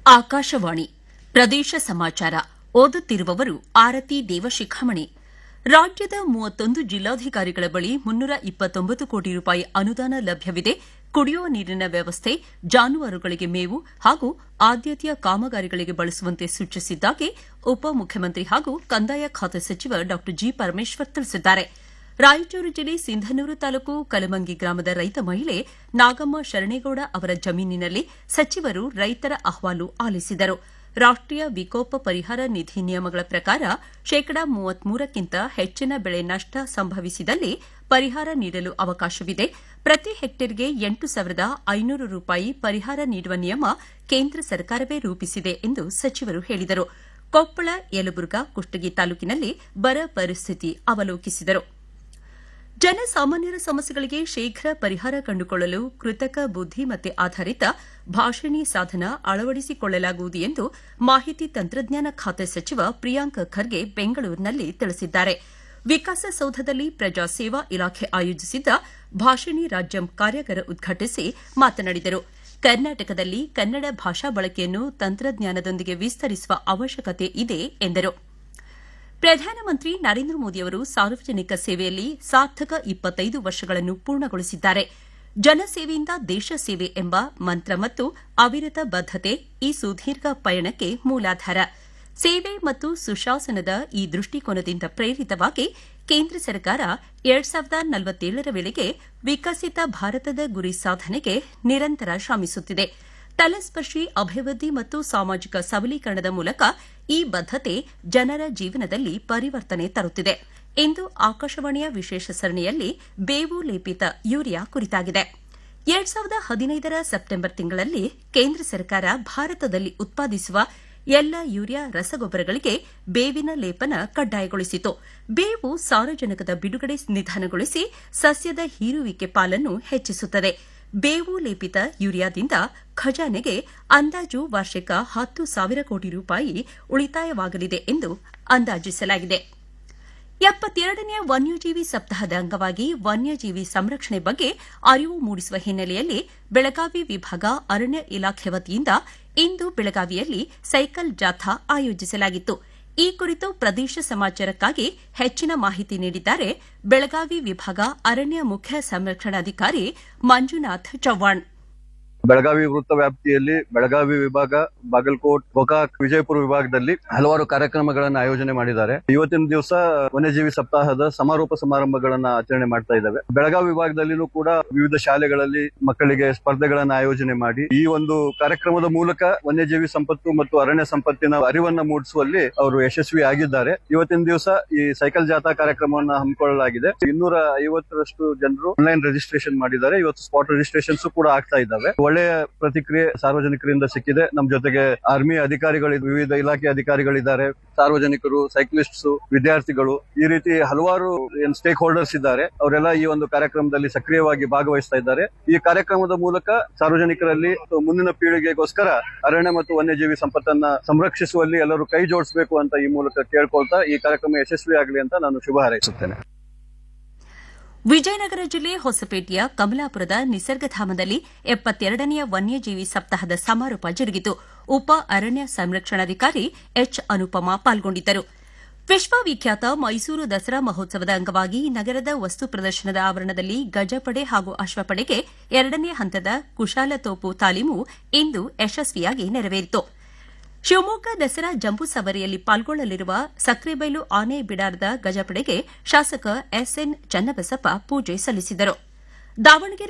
ಆಕಾಶವಾಣಿ ಪ್ರದೇಶ ಸಮಾಚಾರ ಓದುತ್ತಿರುವವರು ಆರತಿ ದೇವಶಿಖಾಮಣಿ ರಾಜ್ಯದ ಮೂವತ್ತೊಂದು ಜಿಲ್ಲಾಧಿಕಾರಿಗಳ ಬಳಿ ಮುನ್ನೂರ ಇಪ್ಪತ್ತೊಂಬತ್ತು ಕೋಟಿ ರೂಪಾಯಿ ಅನುದಾನ ಲಭ್ಯವಿದೆ ಕುಡಿಯುವ ನೀರಿನ ವ್ಯವಸ್ಥೆ ಜಾನುವಾರುಗಳಿಗೆ ಮೇವು ಹಾಗೂ ಆದ್ಯತೆಯ ಕಾಮಗಾರಿಗಳಿಗೆ ಬಳಸುವಂತೆ ಸೂಚಿಸಿದ್ದಾಗಿ ಉಪಮುಖ್ಯಮಂತ್ರಿ ಹಾಗೂ ಕಂದಾಯ ಖಾತೆ ಸಚಿವ ಡಾ ಜಿ ಪರಮೇಶ್ವರ್ ತಿಳಿಸಿದ್ದಾರೆ ರಾಯಚೂರು ಜಿಲ್ಲೆ ಸಿಂಧನೂರು ತಾಲೂಕು ಕಲಮಂಗಿ ಗ್ರಾಮದ ರೈತ ಮಹಿಳೆ ನಾಗಮ್ಮ ಶರಣೇಗೌಡ ಅವರ ಜಮೀನಿನಲ್ಲಿ ಸಚಿವರು ರೈತರ ಅಹವಾಲು ಆಲಿಸಿದರು ರಾಷ್ಟೀಯ ವಿಕೋಪ ಪರಿಹಾರ ನಿಧಿ ನಿಯಮಗಳ ಪ್ರಕಾರ ಶೇಕಡಾ ಮೂವತ್ಮೂರಕ್ಕಿಂತ ಹೆಚ್ಚಿನ ಬೆಳೆ ನಷ್ಟ ಸಂಭವಿಸಿದಲ್ಲಿ ಪರಿಹಾರ ನೀಡಲು ಅವಕಾಶವಿದೆ ಪ್ರತಿ ಹೆಕ್ಟೇರ್ಗೆ ಎಂಟು ಸಾವಿರದ ಐನೂರು ರೂಪಾಯಿ ಪರಿಹಾರ ನೀಡುವ ನಿಯಮ ಕೇಂದ್ರ ಸರ್ಕಾರವೇ ರೂಪಿಸಿದೆ ಎಂದು ಸಚಿವರು ಹೇಳಿದರು ಕೊಪ್ಪಳ ಯಲಬುರ್ಗಾ ಕುಷ್ಟಗಿ ತಾಲೂಕಿನಲ್ಲಿ ಬರ ಪರಿಸ್ಥಿತಿ ಅವಲೋಕಿಸಿದರು ಜನಸಾಮಾನ್ಯರ ಸಮಸ್ಯೆಗಳಿಗೆ ಶೀಘ್ರ ಪರಿಹಾರ ಕಂಡುಕೊಳ್ಳಲು ಕೃತಕ ಬುದ್ದಿಮತ್ತೆ ಆಧಾರಿತ ಭಾಷಿಣಿ ಸಾಧನ ಅಳವಡಿಸಿಕೊಳ್ಳಲಾಗುವುದು ಎಂದು ಮಾಹಿತಿ ತಂತ್ರಜ್ಞಾನ ಖಾತೆ ಸಚಿವ ಪ್ರಿಯಾಂಕ್ ಖರ್ಗೆ ಬೆಂಗಳೂರಿನಲ್ಲಿ ತಿಳಿಸಿದ್ದಾರೆ ವಿಕಾಸಸೌಧದಲ್ಲಿ ಪ್ರಜಾ ಸೇವಾ ಇಲಾಖೆ ಆಯೋಜಿಸಿದ್ದ ಭಾಷಿಣಿ ರಾಜ್ಯಂ ಕಾರ್ಯಾಗಾರ ಉದ್ಘಾಟಿಸಿ ಮಾತನಾಡಿದರು ಕರ್ನಾಟಕದಲ್ಲಿ ಕನ್ನಡ ಭಾಷಾ ಬಳಕೆಯನ್ನು ತಂತ್ರಜ್ಞಾನದೊಂದಿಗೆ ವಿಸ್ತರಿಸುವ ಅವಶ್ಯಕತೆ ಇದೆ ಎಂದರು ಪ್ರಧಾನಮಂತ್ರಿ ನರೇಂದ್ರ ಮೋದಿಯವರು ಸಾರ್ವಜನಿಕ ಸೇವೆಯಲ್ಲಿ ಸಾರ್ಥಕ ಇಪ್ಪತ್ತೈದು ವರ್ಷಗಳನ್ನು ಪೂರ್ಣಗೊಳಿಸಿದ್ದಾರೆ ಜನಸೇವೆಯಿಂದ ದೇಶ ಸೇವೆ ಎಂಬ ಮಂತ್ರ ಮತ್ತು ಅವಿರತ ಬದ್ದತೆ ಈ ಸುದೀರ್ಘ ಪಯಣಕ್ಕೆ ಮೂಲಾಧಾರ ಸೇವೆ ಮತ್ತು ಸುಶಾಸನದ ಈ ದೃಷ್ಟಿಕೋನದಿಂದ ಪ್ರೇರಿತವಾಗಿ ಕೇಂದ್ರ ಸರ್ಕಾರ ಎರಡ್ ಸಾವಿರದ ನಲವತ್ತೇಳರ ವೇಳೆಗೆ ವಿಕಸಿತ ಭಾರತದ ಗುರಿ ಸಾಧನೆಗೆ ನಿರಂತರ ಶ್ರಮಿಸುತ್ತಿದೆ ತಲಸ್ಪರ್ಶಿ ಅಭಿವೃದ್ಧಿ ಮತ್ತು ಸಾಮಾಜಿಕ ಸಬಲೀಕರಣದ ಮೂಲಕ ಈ ಬದ್ದತೆ ಜನರ ಜೀವನದಲ್ಲಿ ಪರಿವರ್ತನೆ ತರುತ್ತಿದೆ ಇಂದು ಆಕಾಶವಾಣಿಯ ವಿಶೇಷ ಸರಣಿಯಲ್ಲಿ ಬೇವು ಲೇಪಿತ ಯೂರಿಯಾ ಕುರಿತಾಗಿದೆ ಎರಡ್ ಸಾವಿರದ ಹದಿನೈದರ ಸೆಪ್ಟೆಂಬರ್ ತಿಂಗಳಲ್ಲಿ ಕೇಂದ್ರ ಸರ್ಕಾರ ಭಾರತದಲ್ಲಿ ಉತ್ಪಾದಿಸುವ ಎಲ್ಲ ಯೂರಿಯಾ ರಸಗೊಬ್ಬರಗಳಿಗೆ ಬೇವಿನ ಲೇಪನ ಕಡ್ಡಾಯಗೊಳಿಸಿತು ಬೇವು ಸಾರಜನಕದ ಬಿಡುಗಡೆ ನಿಧಾನಗೊಳಿಸಿ ಸಸ್ಯದ ಹೀರುವಿಕೆ ಪಾಲನ್ನು ಹೆಚ್ಚಿಸುತ್ತದೆ ಬೇವು ಲೇಪಿತ ಯೂರಿಯಾದಿಂದ ಖಜಾನೆಗೆ ಅಂದಾಜು ವಾರ್ಷಿಕ ಹತ್ತು ಸಾವಿರ ಕೋಟಿ ರೂಪಾಯಿ ಉಳಿತಾಯವಾಗಲಿದೆ ಎಂದು ಅಂದಾಜಿಸಲಾಗಿದೆ ಎಪ್ಪತ್ತೆರಡನೇ ವನ್ಯಜೀವಿ ಸಪ್ತಾಹದ ಅಂಗವಾಗಿ ವನ್ಯಜೀವಿ ಸಂರಕ್ಷಣೆ ಬಗ್ಗೆ ಅರಿವು ಮೂಡಿಸುವ ಹಿನ್ನೆಲೆಯಲ್ಲಿ ಬೆಳಗಾವಿ ವಿಭಾಗ ಅರಣ್ಯ ಇಲಾಖೆ ವತಿಯಿಂದ ಇಂದು ಬೆಳಗಾವಿಯಲ್ಲಿ ಸೈಕಲ್ ಜಾಥಾ ಆಯೋಜಿಸಲಾಗಿತ್ತು ಈ ಕುರಿತು ಪ್ರದೇಶ ಸಮಾಚಾರಕ್ಕಾಗಿ ಹೆಚ್ಚಿನ ಮಾಹಿತಿ ನೀಡಿದ್ದಾರೆ ಬೆಳಗಾವಿ ವಿಭಾಗ ಅರಣ್ಯ ಮುಖ್ಯ ಸಂರಕ್ಷಣಾಧಿಕಾರಿ ಮಂಜುನಾಥ್ ಚವ್ಹಾಣ್ ಬೆಳಗಾವಿ ವೃತ್ತ ವ್ಯಾಪ್ತಿಯಲ್ಲಿ ಬೆಳಗಾವಿ ವಿಭಾಗ ಬಾಗಲಕೋಟ್ ಗೋಕಾಕ್ ವಿಜಯಪುರ ವಿಭಾಗದಲ್ಲಿ ಹಲವಾರು ಕಾರ್ಯಕ್ರಮಗಳನ್ನು ಆಯೋಜನೆ ಮಾಡಿದ್ದಾರೆ ಇವತ್ತಿನ ದಿವಸ ವನ್ಯಜೀವಿ ಸಪ್ತಾಹದ ಸಮಾರೋಪ ಸಮಾರಂಭಗಳನ್ನ ಆಚರಣೆ ಮಾಡ್ತಾ ಇದ್ದಾವೆ ಬೆಳಗಾವಿ ವಿಭಾಗದಲ್ಲಿನೂ ಕೂಡ ವಿವಿಧ ಶಾಲೆಗಳಲ್ಲಿ ಮಕ್ಕಳಿಗೆ ಸ್ಪರ್ಧೆಗಳನ್ನ ಆಯೋಜನೆ ಮಾಡಿ ಈ ಒಂದು ಕಾರ್ಯಕ್ರಮದ ಮೂಲಕ ವನ್ಯಜೀವಿ ಸಂಪತ್ತು ಮತ್ತು ಅರಣ್ಯ ಸಂಪತ್ತಿನ ಅರಿವನ್ನ ಮೂಡಿಸುವಲ್ಲಿ ಅವರು ಯಶಸ್ವಿ ಆಗಿದ್ದಾರೆ ಇವತ್ತಿನ ದಿವಸ ಈ ಸೈಕಲ್ ಜಾಥಾ ಕಾರ್ಯಕ್ರಮವನ್ನ ಹಮ್ಮಿಕೊಳ್ಳಲಾಗಿದೆ ಇನ್ನೂರ ಐವತ್ತರಷ್ಟು ಜನರು ಆನ್ಲೈನ್ ರಿಜಿಸ್ಟ್ರೇಷನ್ ಮಾಡಿದ್ದಾರೆ ಇವತ್ತು ಸ್ಪಾಟ್ ರಿಜಿಸ್ಟ್ರೇಷನ್ಸ್ ಕೂಡ ಆಗ್ತಾ ಇದ್ದಾವೆ ಒಳ್ಳೆಯ ಪ್ರತಿಕ್ರಿಯೆ ಸಾರ್ವಜನಿಕರಿಂದ ಸಿಕ್ಕಿದೆ ನಮ್ಮ ಜೊತೆಗೆ ಆರ್ಮಿ ಅಧಿಕಾರಿಗಳು ವಿವಿಧ ಇಲಾಖೆ ಅಧಿಕಾರಿಗಳಿದ್ದಾರೆ ಸಾರ್ವಜನಿಕರು ಸೈಕ್ಲಿಸ್ಟ್ಸ್ ವಿದ್ಯಾರ್ಥಿಗಳು ಈ ರೀತಿ ಹಲವಾರು ಏನ್ ಸ್ಟೇಕ್ ಹೋಲ್ಡರ್ಸ್ ಇದ್ದಾರೆ ಅವರೆಲ್ಲ ಈ ಒಂದು ಕಾರ್ಯಕ್ರಮದಲ್ಲಿ ಸಕ್ರಿಯವಾಗಿ ಭಾಗವಹಿಸ್ತಾ ಇದ್ದಾರೆ ಈ ಕಾರ್ಯಕ್ರಮದ ಮೂಲಕ ಸಾರ್ವಜನಿಕರಲ್ಲಿ ಮುಂದಿನ ಪೀಳಿಗೆಗೋಸ್ಕರ ಅರಣ್ಯ ಮತ್ತು ವನ್ಯಜೀವಿ ಸಂಪತ್ತನ್ನ ಸಂರಕ್ಷಿಸುವಲ್ಲಿ ಎಲ್ಲರೂ ಕೈ ಜೋಡಿಸಬೇಕು ಅಂತ ಈ ಮೂಲಕ ಕೇಳ್ಕೊಳ್ತಾ ಈ ಕಾರ್ಯಕ್ರಮ ಯಶಸ್ವಿ ಆಗಲಿ ಅಂತ ನಾನು ಶುಭ ಹಾರೈಸುತ್ತೇನೆ ವಿಜಯನಗರ ಜಿಲ್ಲೆ ಹೊಸಪೇಟೆಯ ಕಮಲಾಪುರದ ನಿಸರ್ಗಧಾಮದಲ್ಲಿ ಎಪ್ಪತ್ತೆರಡನೆಯ ವನ್ಯಜೀವಿ ಸಪ್ತಾಹದ ಸಮಾರೋಪ ಜರುಗಿತು ಉಪ ಅರಣ್ಯ ಸಂರಕ್ಷಣಾಧಿಕಾರಿ ಎಚ್ ಅನುಪಮಾ ಪಾಲ್ಗೊಂಡಿದ್ದರು ವಿಶ್ವವಿಖ್ಯಾತ ಮೈಸೂರು ದಸರಾ ಮಹೋತ್ಸವದ ಅಂಗವಾಗಿ ನಗರದ ವಸ್ತು ಪ್ರದರ್ಶನದ ಆವರಣದಲ್ಲಿ ಗಜಪಡೆ ಹಾಗೂ ಅಶ್ವಪಡೆಗೆ ಎರಡನೇ ಹಂತದ ಕುಶಾಲತೋಪು ತಾಲೀಮು ಇಂದು ಯಶಸ್ವಿಯಾಗಿ ನೆರವೇರಿತು ಶಿವಮೊಗ್ಗ ದಸರಾ ಜಂಬೂ ಸವಾರಿಯಲ್ಲಿ ಪಾಲ್ಗೊಳ್ಳಲಿರುವ ಸಕ್ರೆಬೈಲು ಆನೆ ಬಿಡಾರದ ಗಜಪಡೆಗೆ ಶಾಸಕ ಎಸ್ಎನ್ ಚನ್ನಬಸಪ್ಪ ಪೂಜೆ ಸಲ್ಲಿಸಿದರು ದಾವಣಗೆರೆ